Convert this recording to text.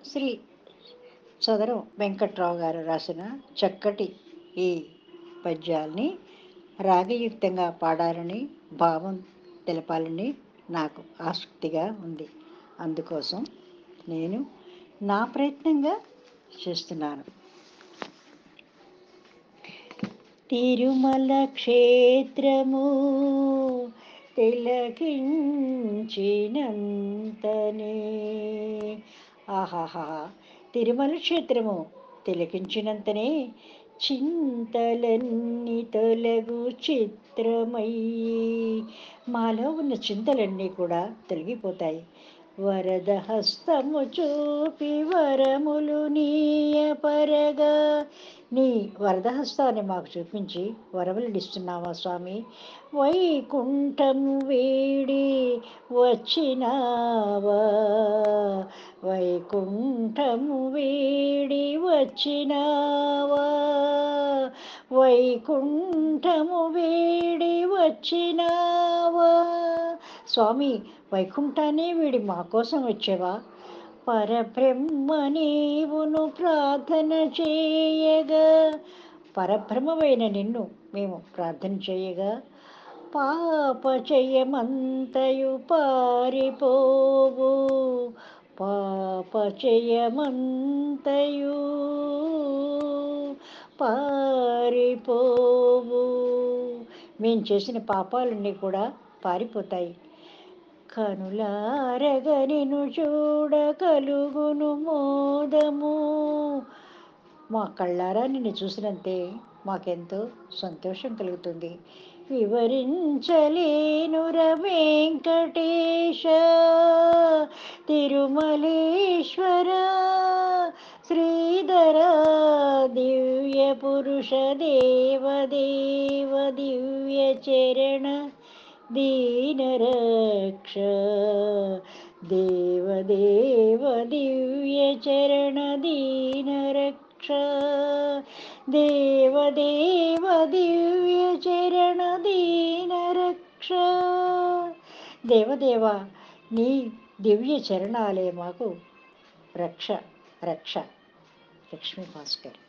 శ్రీ సదరం వెంకట్రావు గారు రాసిన చక్కటి ఈ పద్యాల్ని రాగయుక్తంగా పాడాలని భావం తెలపాలని నాకు ఆసక్తిగా ఉంది అందుకోసం నేను నా ప్రయత్నంగా చేస్తున్నాను తిరుమల క్షేత్రము తిలకించినంతనే ఆహాహా తిరుమల క్షేత్రము తిలకించినంతనే చింతలన్నీ తొలగు చిత్రమయ్యి మాలో ఉన్న చింతలన్నీ కూడా తొలగిపోతాయి వరద హస్తము చూపి వరములు నీయపరగా నీ వరద హస్తాన్ని మాకు చూపించి వరములు ఇస్తున్నావా స్వామి వైకుంఠము వేడి వచ్చినావా వైకుంఠము వేడి వచ్చినావా వైకుంఠము వేడి వచ్చినావా స్వామి వైకుంఠాన్ని వీడి మా కోసం వచ్చేవా పరబ్రహ్మ నీవును ప్రార్థన చేయగా పరబ్రహ్మమైన నిన్ను మేము ప్రార్థన చేయగా పాప చేయమంతయు పారిపోవు పాప చేయమంతయు పారిపోవు మేము చేసిన పాపాలన్నీ కూడా పారిపోతాయి కనులారగనిను చూడ కలుగును మోదము మా కళ్ళారా నిన్ను చూసినంతే మాకెంతో సంతోషం కలుగుతుంది వివరించలేనుర వెంకటేశ తిరుమలేశ్వర శ్రీధర దివ్య పురుష దేవ దేవ దివ్య చరణ दीनरक्ष देवदेव दिव्यचरण दीनरक्ष देवदेव दिव्यचरण दीनरक्ष దేవదేవ నీ దివ్య చరణాలే మాకు రక్ష రక్ష లక్ష్మీ భాస్కర్